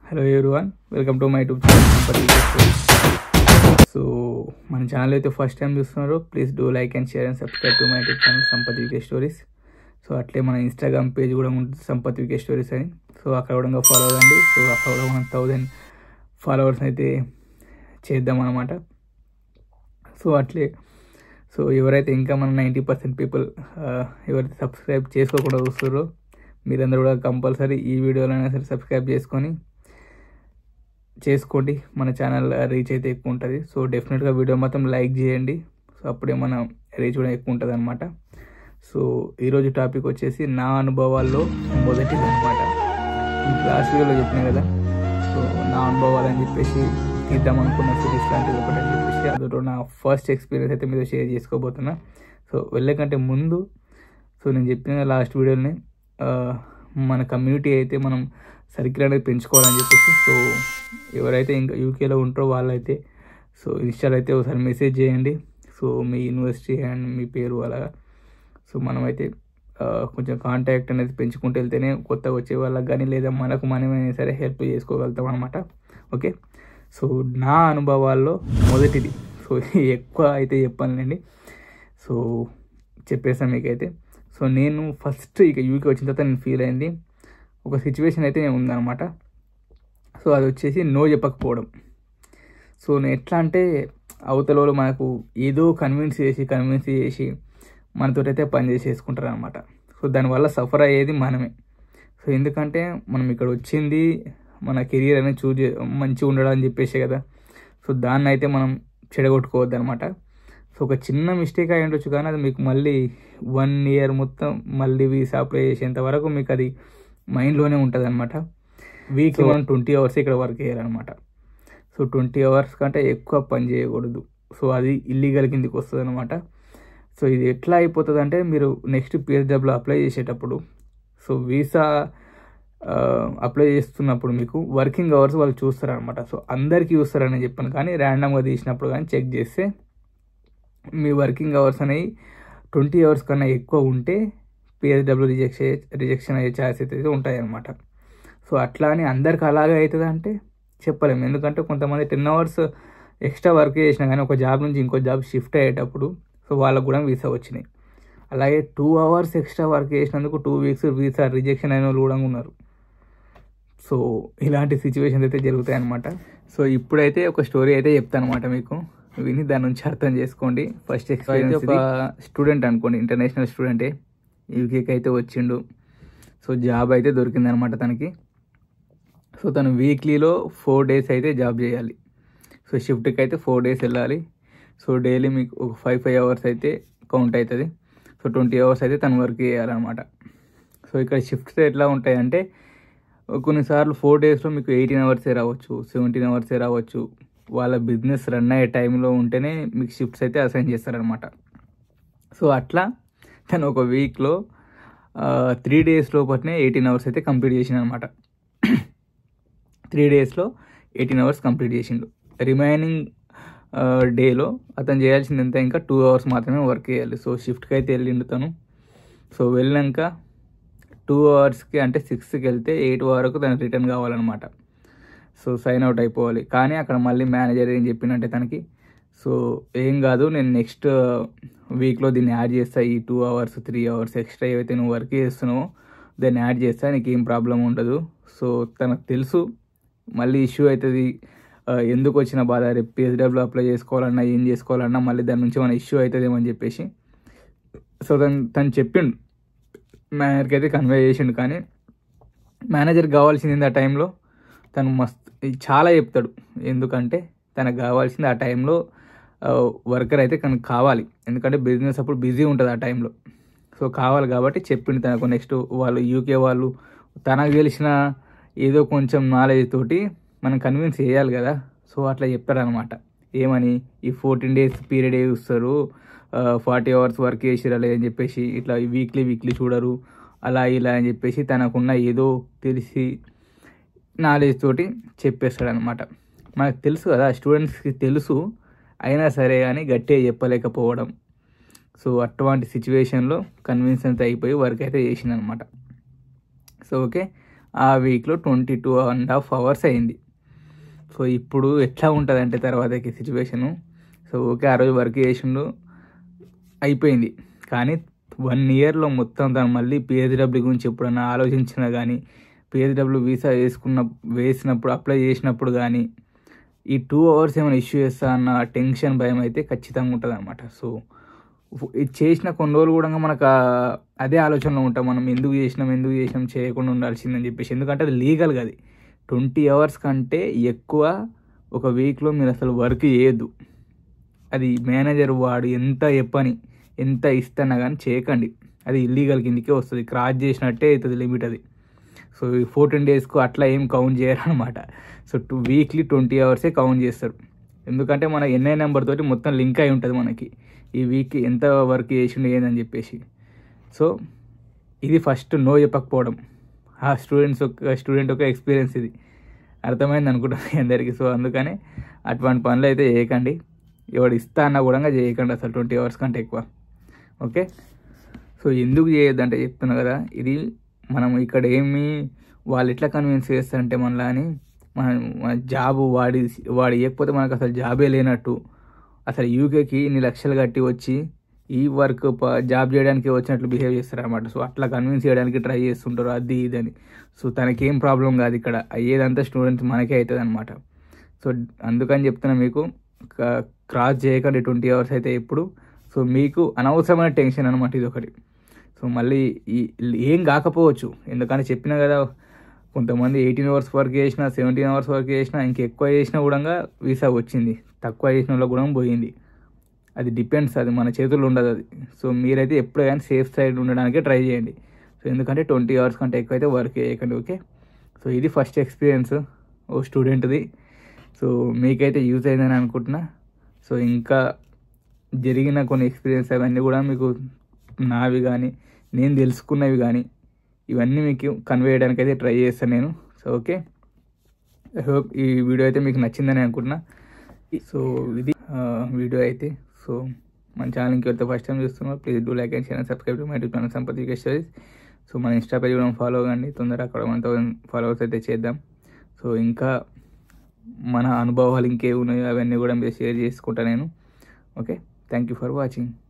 hello everyone welcome to my YouTube channel Sampath stories so మన channel అయితే first time చూస్తున్నారు please do like and share and subscribe to my YouTube channel Sampath VK stories so అట్లే మన Instagram page కూడా ఉంటుంది Sampath VK stories అని so అక్కడ కూడా ఫాలో అవ్వండి సో అక్కడ కూడా మనం థౌజండ్ ఫాలోవర్స్ అయితే చేద్దాం అనమాట సో అట్లే సో ఎవరైతే ఇంకా మన నైంటీ పర్సెంట్ పీపుల్ ఎవరైతే సబ్స్క్రైబ్ చేసుకోకుండా చూస్తారో మీరందరూ కూడా కంపల్సరీ ఈ వీడియోలైనా సరే సబ్స్క్రైబ్ చేసుకొని చేసుకోండి మన ఛానల్ రీచ్ అయితే ఎక్కువ ఉంటుంది సో డెఫినెట్గా వీడియో మొత్తం లైక్ చేయండి సో అప్పుడే మన రీచ్ కూడా ఎక్కువ ఉంటుంది అనమాట సో ఈరోజు టాపిక్ వచ్చేసి నా అనుభవాల్లో మొదటిది అనమాట లాస్ట్ వీడియోలో చెప్పినా కదా సో నా అనుభవాలు అని చెప్పేసి తీద్దాం అనుకున్న సిరీస్ లాంటిది ఒకటి అని చెప్పేసి అందులో నా ఫస్ట్ ఎక్స్పీరియన్స్ అయితే మీతో షేర్ చేసుకోబోతున్నా సో వెళ్ళకంటే ముందు సో నేను చెప్పిన లాస్ట్ వీడియోని మన కమ్యూనిటీ అయితే మనం సర్కిల్ అనేది పెంచుకోవాలని చెప్పేసి సో ఎవరైతే ఇంకా యూకేలో ఉంటారో వాళ్ళైతే సో ఇన్స్టాల్ అయితే ఒకసారి మెసేజ్ చేయండి సో మీ యూనివర్సిటీ అండ్ మీ పేరు అలాగా సో మనమైతే ఆ, కొంచెం కాంటాక్ట్ అనేది పెంచుకుంటూ వెళ్తేనే కొత్తగా వచ్చే వాళ్ళకి కానీ లేదా మనకు మనమైనా సరే హెల్ప్ చేసుకోగలుగుతాం అనమాట ఓకే సో నా అనుభవాల్లో మొదటిది సో ఎక్కువ అయితే చెప్పానులేండి సో చెప్పేసాను మీకైతే సో నేను ఫస్ట్ ఇక యూకే వచ్చిన తర్వాత నేను ఫీల్ అయింది ఒక సిచ్యువేషన్ అయితే ఉందన్నమాట సో అది వచ్చేసి నో చెప్పకపోవడం సో నేను ఎట్లా అంటే అవతల వాళ్ళు మనకు ఏదో కన్విన్స్ చేసి కన్విన్స్ చేసి మనతో అయితే పని చేసి చేసుకుంటారు అనమాట సో దానివల్ల సఫర్ అయ్యేది మనమే సో ఎందుకంటే మనం ఇక్కడ వచ్చింది మన కెరియర్ అనేది చూజ్ మంచిగా ఉండడం అని చెప్పేసి కదా సో దాన్ని అయితే మనం చెడగొట్టుకోవద్దు అనమాట సో ఒక చిన్న మిస్టేక్ అయి ఉండొచ్చు కానీ అది మీకు మళ్ళీ వన్ ఇయర్ మొత్తం మళ్ళీ వీసా అప్లై చేసేంత వరకు మీకు అది మైండ్లోనే ఉంటుంది అనమాట వీక్లీ మనం ట్వంటీ అవర్స్ ఇక్కడ వర్క్ చేయాలన్నమాట సో ట్వంటీ అవర్స్ కంటే ఎక్కువ పని చేయకూడదు సో అది ఇల్లీగల్ కిందికి వస్తుంది అనమాట సో ఇది ఎట్లా అయిపోతుంది అంటే మీరు నెక్స్ట్ పిఎస్డబ్ల్యూ అప్లై చేసేటప్పుడు సో వీసా అప్లై చేస్తున్నప్పుడు మీకు వర్కింగ్ అవర్స్ వాళ్ళు చూస్తారనమాట సో అందరికీ చూస్తారని చెప్పాను కానీ ర్యాండమ్గా తీసినప్పుడు కానీ చెక్ చేస్తే మీ వర్కింగ్ అవర్స్ అనేవి ట్వంటీ అవర్స్ కన్నా ఎక్కువ ఉంటే పిఎస్డబ్ల్యూ రిజెక్ట్ రిజెక్షన్ అయ్యే ఛాన్సెస్ అయితే ఉంటాయి అన్నమాట సో అట్లా అని అందరికి అలాగే అవుతుంది అంటే చెప్పలేము ఎందుకంటే కొంతమంది టెన్ అవర్స్ ఎక్స్ట్రా వర్క్ చేసినా కానీ ఒక జాబ్ నుంచి ఇంకో జాబ్ షిఫ్ట్ అయ్యేటప్పుడు సో వాళ్ళకు కూడా వీసా వచ్చినాయి అలాగే టూ అవర్స్ ఎక్స్ట్రా వర్క్ చేసినందుకు టూ వీక్స్ వీసా రిజెక్షన్ అయిన వాళ్ళు కూడా ఉన్నారు సో ఇలాంటి సిచ్యువేషన్స్ అయితే జరుగుతాయి అనమాట సో ఇప్పుడైతే ఒక స్టోరీ అయితే చెప్తాను అనమాట మీకు విని దాని నుంచి అర్థం చేసుకోండి ఫస్ట్ ఎక్స్పీరియన్స్ ఒక స్టూడెంట్ అనుకోండి ఇంటర్నేషనల్ స్టూడెంటే యూకేకి అయితే వచ్చిండు సో జాబ్ అయితే దొరికింది అనమాట తనకి సో తను వీక్లీలో ఫోర్ డేస్ అయితే జాబ్ చేయాలి సో షిఫ్ట్కి అయితే ఫోర్ డేస్ వెళ్ళాలి సో డైలీ మీకు ఒక ఫైవ్ ఫైవ్ అవర్స్ అయితే కౌంట్ అవుతుంది సో ట్వంటీ అవర్స్ అయితే తను వర్క్ చేయాలన్నమాట సో ఇక్కడ షిఫ్ట్స్ ఎట్లా ఉంటాయంటే కొన్నిసార్లు ఫోర్ డేస్లో మీకు ఎయిటీన్ అవర్సే రావచ్చు సెవెంటీన్ అవర్సే రావచ్చు వాళ్ళ బిజినెస్ రన్ అయ్యే టైంలో ఉంటేనే మీకు షిఫ్ట్స్ అయితే అసైన్ చేస్తారనమాట సో అట్లా తను ఒక వీక్లో త్రీ డేస్ లోపలనే ఎయిటీన్ అవర్స్ అయితే కంప్లీట్ చేసిన అనమాట త్రీ డేస్లో ఎయిటీన్ అవర్స్ కంప్లీట్ చేసిండు రిమైనింగ్ డేలో అతను చేయాల్సింది ఎంత ఇంకా టూ అవర్స్ మాత్రమే వర్క్ చేయాలి సో షిఫ్ట్కి అయితే వెళ్ళిండు తను సో వెళ్ళాక టూ అవర్స్కి అంటే సిక్స్కి వెళ్తే ఎయిట్ వరకు తను రిటర్న్ కావాలన్నమాట సో సైన్ అవుట్ అయిపోవాలి కానీ అక్కడ మళ్ళీ మేనేజర్ ఏం చెప్పిందంటే తనకి సో ఏం కాదు నేను నెక్స్ట్ వీక్లో దీన్ని యాడ్ చేస్తా ఈ two hours three hours extra ఏవైతే నువ్వు వర్క్ చేస్తున్నావో దాన్ని యాడ్ చేస్తా నీకు ఏం ప్రాబ్లం ఉండదు సో తనకు తెలుసు మళ్ళీ ఇష్యూ అవుతుంది ఆ, ఎందుకు వచ్చిన బాధ రేపు పిఎస్డబ్ల్యూ అప్లై చేసుకోవాలన్నా ఏం చేసుకోవాలన్నా మళ్ళీ దాని నుంచి మన ఇష్యూ అవుతుందేమో అని చెప్పేసి సో తను తను చెప్పిండు మేనేజర్కి అయితే కన్వే చేసిండు కానీ మేనేజర్కి కావాల్సింది ఆ టైంలో తను మస్త్ చాలా చెప్తాడు ఎందుకంటే తనకు కావాల్సింది ఆ టైంలో వర్కర్ అయితే తనకు కావాలి ఎందుకంటే బిజినెస్ అప్పుడు బిజీ ఉంటుంది ఆ టైంలో సో కావాలి కాబట్టి చెప్పిండు తనకు నెక్స్ట్ వాళ్ళు యూకే వాళ్ళు తనకు తెలిసిన ఏదో కొంచెం నాలెడ్జ్ తోటి మనం కన్విన్స్ చేయాలి కదా సో అట్లా చెప్పారనమాట ఏమని ఈ ఫోర్టీన్ డేస్ పీరియడ్ చూస్తారు ఫార్టీ అవర్స్ వర్క్ చేసిరా లేదని చెప్పేసి ఇట్లా వీక్లీ వీక్లీ చూడరు అలా ఇలా అని చెప్పేసి తనకున్న ఏదో తెలిసి నాలెడ్జ్ తోటి చెప్పేస్తాడు అనమాట మనకు తెలుసు కదా స్టూడెంట్స్కి తెలుసు అయినా సరే కానీ గట్టిగా చెప్పలేకపోవడం సో అటువంటి సిచ్యువేషన్లో కన్విన్స్ అంతా అయిపోయి వర్క్ అయితే చేసింది అనమాట సో ఓకే ఆ వీక్లో twenty two and half hours అయింది సో ఇప్పుడు ఎట్లా ఉంటుంది అంటే తర్వాతకి సిచ్యువేషను సో ఓకే ఆ రోజు వర్క్ చేసిండు అయిపోయింది కానీ వన్ ఇయర్లో మొత్తం తను మళ్ళీ పిహెచ్డబ్ల్యూ గురించి ఎప్పుడన్నా ఆలోచించినా కానీ పిహెచ్డబ్ల్యూ వీసా వేసుకున్న వేసినప్పుడు అప్లై చేసినప్పుడు కానీ ఈ టూ అవర్స్ ఏమైనా ఇష్యూ చేస్తా అన్న టెన్షన్ భయం అయితే ఖచ్చితంగా ఉంటుంది అనమాట సో ఇది చేసిన కొన్ని రోజులు కూడా మనకు ఆ- అదే ఆలోచనలో ఉంటాం మనం ఎందుకు చేసినాం ఎందుకు చేసినాం చేయకుండా ఉండాల్సిందని చెప్పేసి ఎందుకంటే అది లీగల్ అది ట్వంటీ అవర్స్ కంటే ఎక్కువ ఒక వీక్లో మీరు అసలు వర్క్ చేయొద్దు అది మేనేజర్ వాడు ఎంత చెప్పని ఎంత ఇస్తున్నా కానీ చేయకండి అది ఇల్లీగల్ కిందకే వస్తుంది క్రాస్ చేసినట్టే అవుతుంది లిమిట్ అది సో ఈ ఫోర్టీన్ డేస్కు అట్లా ఏం కౌంట్ చేయరు అనమాట సో టూ వీక్లీ ట్వంటీ అవర్సే కౌంట్ చేస్తారు ఎందుకంటే మన ఎన్ఐ నెంబర్ తోటి మొత్తం లింక్ అయి ఉంటుంది మనకి ఈ వీక్ ఎంత వర్క్ చేసిండు ఏందని చెప్పేసి సో ఇది ఫస్ట్ నో చెప్పకపోవడం ఆ స్టూడెంట్స్ ఒక స్టూడెంట్ ఒక ఎక్స్పీరియన్స్ ఇది అర్థమైంది అనుకుంటాను మీ అందరికీ సో అందుకని అటువంటి పనులు అయితే చేయకండి ఎవడు ఇస్తా అన్నా కూడా చేయకండి అసలు ట్వంటీ అవర్స్ కంటే ఎక్కువ ఓకే సో ఎందుకు చేయొద్దంటే చెప్తున్నా కదా ఇది మనం ఇక్కడ ఏమి వాళ్ళు ఎట్లా కన్విన్స్ చేస్తారంటే మనలా అని మన మన జాబ్ వాడి వాడు ఇవ్వకపోతే మనకు అసలు జాబే లేనట్టు అసలు యూకేకి ఇన్ని లక్షలు కట్టి వచ్చి ఈ వర్క్ జాబ్ చేయడానికి వచ్చినట్లు బిహేవ్ చేస్తారు అనమాట సో అట్లా కన్విన్స్ చేయడానికి ట్రై చేస్తుంటారు అది ఇది అని సో తనకేం ప్రాబ్లం కాదు ఇక్కడ అయ్యేదంతా స్టూడెంట్స్ మనకే అవుతుంది అనమాట సో అందుకని చెప్తున్నా మీకు క- క్రాస్ చేయకండి ట్వంటీ అవర్స్ అయితే ఎప్పుడు సో మీకు అనవసరమైన టెన్షన్ అనమాట ఇది ఒకటి సో మళ్ళీ ఈ ఏం కాకపోవచ్చు ఎందుకంటే చెప్పినా కదా కొంతమంది ఎయిటీన్ అవర్స్ వర్క్ చేసినా సెవెంటీన్ అవర్స్ వర్క్ చేసినా ఇంకెక్కువ చేసినా కూడా వీసా వచ్చింది తక్కువ చేసిన వాళ్ళకి కూడా పోయింది అది డిపెండ్స్ అది మన చేతుల్లో ఉండదు అది సో మీరైతే ఎప్పుడు కానీ సేఫ్ సైడ్ ఉండడానికి ట్రై చేయండి సో ఎందుకంటే ట్వంటీ అవర్స్ కంటే ఎక్కువ అయితే వర్క్ చేయకండి ఓకే సో ఇది ఫస్ట్ ఎక్స్పీరియన్స్ ఓ స్టూడెంట్ది సో మీకైతే యూజ్ అయిందని అనుకుంటున్నా సో ఇంకా జరిగిన కొన్ని ఎక్స్పీరియన్స్ అవన్నీ కూడా మీకు నావి కానీ నేను తెలుసుకున్నవి కానీ ఇవన్నీ మీకు కన్వే చేయడానికి అయితే ట్రై చేస్తాను నేను సో ఓకే ఐ హోప్ ఈ వీడియో అయితే మీకు నచ్చిందని అనుకుంటున్నా సో ఇది ఆ, వీడియో అయితే సో మన ఛానల్ ఇంకెవరితో ఫస్ట్ టైం చూస్తున్నారు please do like and share and subscribe to my YouTube channel Sampath UK stories so మన ఇన్స్టా పేజ్ కూడా ఫాలో కండి తొందరగా అక్కడ వన్ థౌసండ్ ఫాలోవర్స్ అయితే చేద్దాం సో ఇంకా మన అనుభవాలు ఇంకేమున్నాయో అవన్నీ కూడా మీరు షేర్ చేసుకుంటా నేను okay thank you for watching